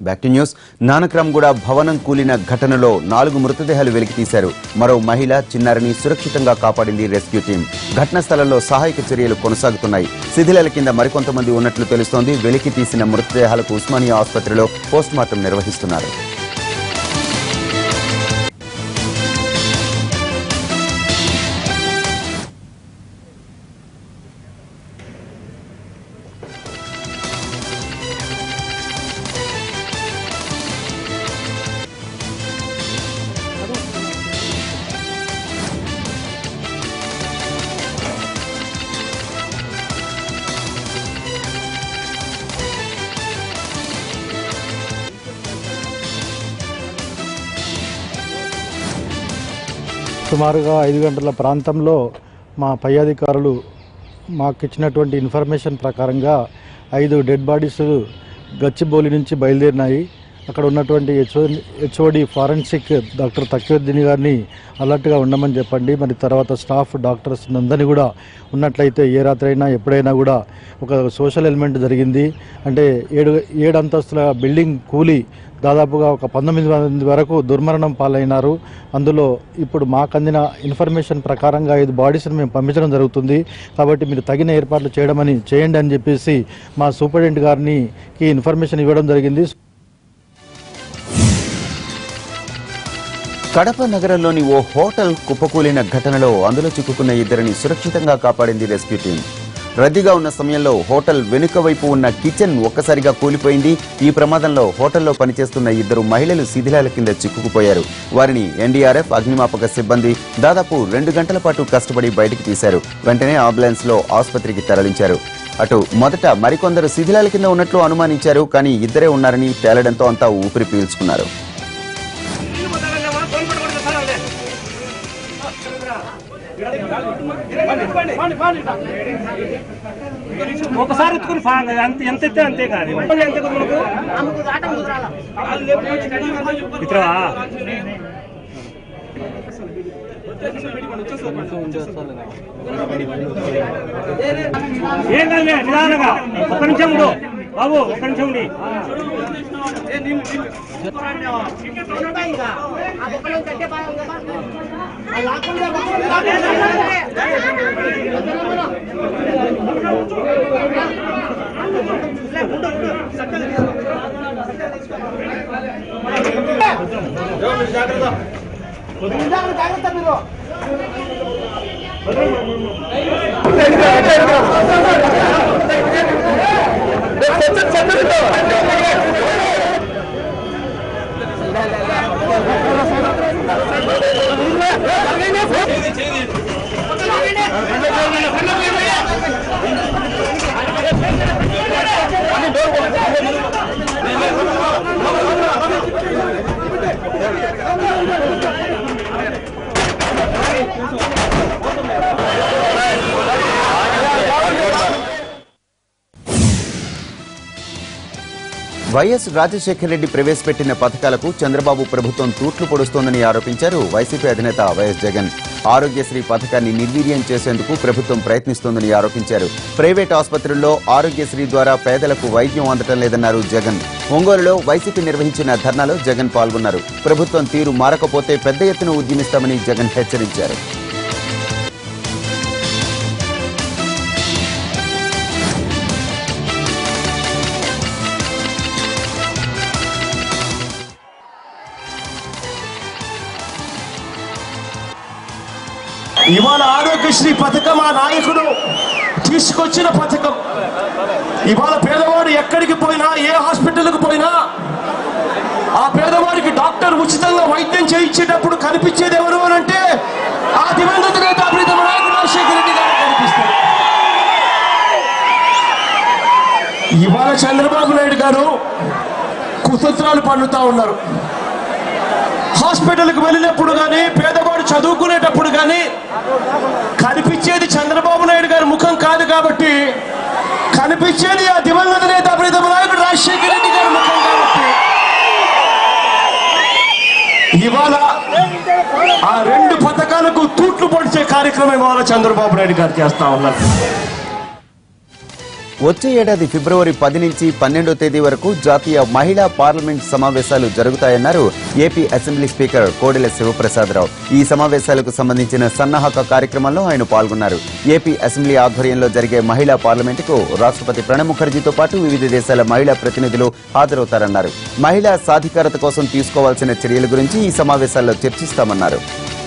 back to news Nanakramguda భవనం కూలిన ఘటనలో నాలుగు మృతదేహాలు వెలికితీశారు మరో మహిళ చిన్నారిని సురక్షితంగా కాపాడింది రెస్క్యూ టీం ఘటనా స్థలంలో సహాయక చర్యలు కొనసాగుతున్నాయి శిథిలాల కింద మరికొంతమంది ఉన్నట్లు తెలుస్తోంది వెలికి తీసిన మృతదేహాలకు ఉస్మానియా ఆసుపత్రిలో పోస్టుమార్టం నిర్వహిస్తున్నారు సుమారుగా ఐదు గంటల ప్రాంతంలో మా పై అధికారులు మాకు ఇచ్చినటువంటి ఇన్ఫర్మేషన్ ప్రకారంగా ఐదు డెడ్ బాడీస్ గచ్చిబౌలి నుంచి బయలుదేరినాయి అక్కడ ఉన్నటువంటి HO HOD forensic doctor Taqiuddin గారిని అలర్ట్గా ఉండమని చెప్పండి మరి తర్వాత స్టాఫ్ డాక్టర్స్ అందరినీ కూడా ఉన్నట్లయితే ఏ రాత్రి అయినా ఎప్పుడైనా కూడా ఒక సోషల్ ఎలిమెంట్ జరిగింది అంటే ఏడు ఏడు అంతస్తుల బిల్డింగ్ కూలి దాదాపుగా ఒక పంతొమ్మిది మంది వరకు దుర్మరణం పాలైనారు అందులో ఇప్పుడు మాకు అందిన ఇన్ఫర్మేషన్ ప్రకారంగా ఐదు బాడీస్ని మేము పంపించడం జరుగుతుంది కాబట్టి మీరు తగిన ఏర్పాట్లు చేయడమని చేయండి అని చెప్పేసి మా సూపరింటెండెంట్ గారిని కి ఇన్ఫర్మేషన్ ఇవ్వడం జరిగింది కడప నగరంలోని ఓ హోటల్ కుప్పకూలిన ఘటనలో అందులో చిక్కుకున్న ఇద్దరిని సురక్షితంగా కాపాడింది రెస్క్యూ టీం రద్దీగా ఉన్న సమయంలో హోటల్ వెనుక వైపు ఉన్న కిచెన్ ఒక్కసారిగా కూలిపోయింది ఈ ప్రమాదంలో హోటల్లో పనిచేస్తున్న ఇద్దరు మహిళలు శిథిలాల కింద చిక్కుకుపోయారు వారిని ఎన్డీఆర్ఎఫ్ అగ్నిమాపక సిబ్బంది దాదాపు రెండు గంటల పాటు కష్టపడి బయటికి తీశారు వెంటనే అంబులెన్స్ లో ఆసుపత్రికి తరలించారు అటు మొదట మరికొందరు శిథిలాల కింద ఉన్నట్లు అనుమానించారు కానీ ఇద్దరే ఉన్నారని తేలడంతో అంతా ఊపిరి పీల్చుకున్నారు ఒకసారి ఎత్తుకుని ఫా- అంత ఎంత ఎత్తే అంతే కాదు ఎంత ఎత్తుకు మనకు ఇతరవా ఏం కాదు మే, నిదానంగా ఒక్క నిమిషం ఉండు బాబు ఒక్క నిమిషం ఉండి వైఎస్ రాజశేఖర రెడ్డి ప్రవేశపెట్టిన పథకాలకు చంద్రబాబు ప్రభుత్వం తూట్లు పొడుస్తోందని ఆరోపించారు వైసీపీ అధినేత వైఎస్ జగన్ ఆరోగ్యశ్రీ పథకాన్ని నిర్వీర్యం చేసేందుకు ప్రభుత్వం ప్రయత్నిస్తోందని ఆరోపించారు ప్రైవేట్ ఆసుపత్రుల్లో ఆరోగ్యశ్రీ ద్వారా పేదలకు వైద్యం అందటం లేదన్నారు జగన్ ఒంగోలులో వైసీపీ నిర్వహించిన ధర్నాలో జగన్ పాల్గొన్నారు ప్రభుత్వం తీరు మారకపోతే పెద్ద ఎత్తున ఉద్యమిస్తామని జగన్ హెచ్చరించారు ఇవాళ ఆరోగ్యశ్రీ పథకం ఆ నాయకుడు తీసుకొచ్చిన పథకం ఇవాళ పేదవాడు ఎక్కడికి పోయినా ఏ హాస్పిటల్కి పోయినా ఆ పేదవాడికి డాక్టర్ ఉచితంగా వైద్యం చేయించేటప్పుడు కనిపించేది ఎవరు అని అంటే ఆ దివంగత నేత ప్రీతమ నాయకుడు రాజశేఖర రెడ్డి గారు కనిపిస్తారు ఇవాళ చంద్రబాబు నాయుడు గారు కుతంత్రాలు పన్నుతా ఉన్నారు హాస్పిటల్కి వెళ్ళినప్పుడు కానీ పేదవాడు చదువుకునేటప్పుడు కానీ కనిపించేది చంద్రబాబు నాయుడు గారి ముఖం కాదు కాబట్టి కనిపించేది ఆ దివంగత నేత ప్రీతమ నాయకుడు రాజశేఖర రెడ్డి గారి ముఖం కాబట్టి ఇవాళ ఆ రెండు పథకాలకు తూట్లు పొడిచే కార్యక్రమం ఇవాళ చంద్రబాబు నాయుడు గారు చేస్తా ఉన్నారు వచ్చే ఏడాది ఫిబ్రవరి పది నుంచి పన్నెండో తేదీ వరకు జాతీయ మహిళా పార్లమెంట్ సమావేశాలు జరుగుతాయన్నారు AP assembly speaker Kodela Sivaprasadarao ఈ సమావేశాలకు సంబంధించిన సన్నాహక కార్యక్రమంలో ఆయన పాల్గొన్నారు ఏపీ అసెంబ్లీ ఆధ్వర్యంలో జరిగే మహిళా పార్లమెంటుకు రాష్ట్రపతి ప్రణబ్ ముఖర్జీతో పాటు వివిధ దేశాల మహిళా ప్రతినిధులు హాజరవుతారన్నారు మహిళా సాధికారత కోసం తీసుకోవాల్సిన చర్యల గురించి ఈ సమావేశాల్లో చర్చిస్తామన్నారు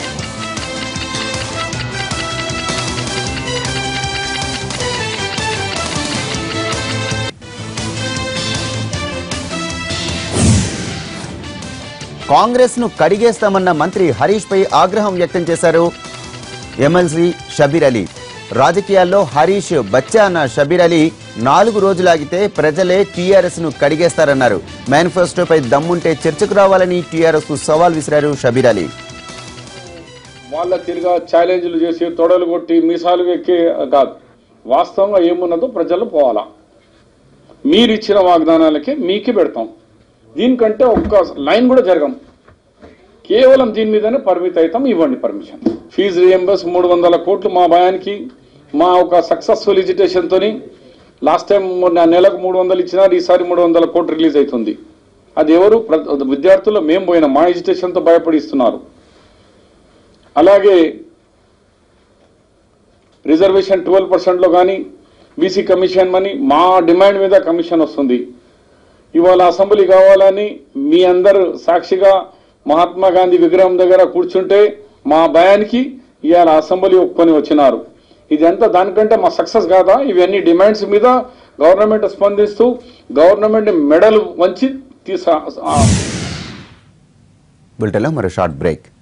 కాంగ్రెస్ ను కడిగేస్తామన్న మంత్రి హరీష్ పై ఆగ్రహం వ్యక్తం చేశారు ఎమ్మెల్సీ షబీర్ అలీ రాజకీయాల్లో హరీష్ బచ్చా అన్న షబీర్ అలీ నాలుగు రోజులాగితే ప్రజలే టీఆర్ఎస్ ను కడిగేస్తారన్నారు మేనిఫెస్టోపై దమ్ముంటే చర్చకు రావాలని టీఆర్ఎస్ కు సవాల్ విసిరారు షబీర్ అలీ వాళ్ళ తిరిగా ఛాలెంజ్లు చేసి తొడలు కొట్టి మీసాలు ఎక్కి కాదు వాస్తవంగా ఏమున్నదో ప్రజలు పోవాలా మీరు ఇచ్చిన వాగ్దానాలకే మీకే పెడతాం దీనికంటే ఒక్క లైన్ కూడా జరగం కేవలం దీని మీదనే పరిమిత అవుతాం ఇవ్వండి పర్మిషన్ ఫీజు రియంబర్స్ మూడు వందల కోట్లు మా భయానికి మా ఒక సక్సెస్ఫుల్ తోని లాస్ట్ టైం మొన్న నెలకు మూడు వందలు ఇచ్చినారు ఈసారి మూడు వందల కోట్లు రిలీజ్ అవుతుంది అది ఎవరు ప్ర- విద్యార్థులు మేము పోయినా మా ఎడ్యుకేషన్తో భయపడి ఇస్తున్నారు అలాగే రిజర్వేషన్ ట్వెల్వ్ పర్సెంట్లో కానీ బీసీ కమిషన్ మనీ మా డిమాండ్ మీద కమిషన్ వస్తుంది ఇవాళ అసెంబ్లీ కావాలని మీ అందరు సాక్షిగా మహాత్మా గాంధీ విగ్రహం దగ్గర కూర్చుంటే మా భయానికి ఇవాళ అసెంబ్లీ ఒప్పుకొని వచ్చినారు ఇదంతా దానికంటే మా సక్సెస్ కాదా ఇవన్నీ డిమాండ్స్ మీద గవర్నమెంట్ స్పందిస్తూ గవర్నమెంట్ మెడల్ వంచి తీసా బులెటిన్లో మరో షార్ట్ బ్రేక్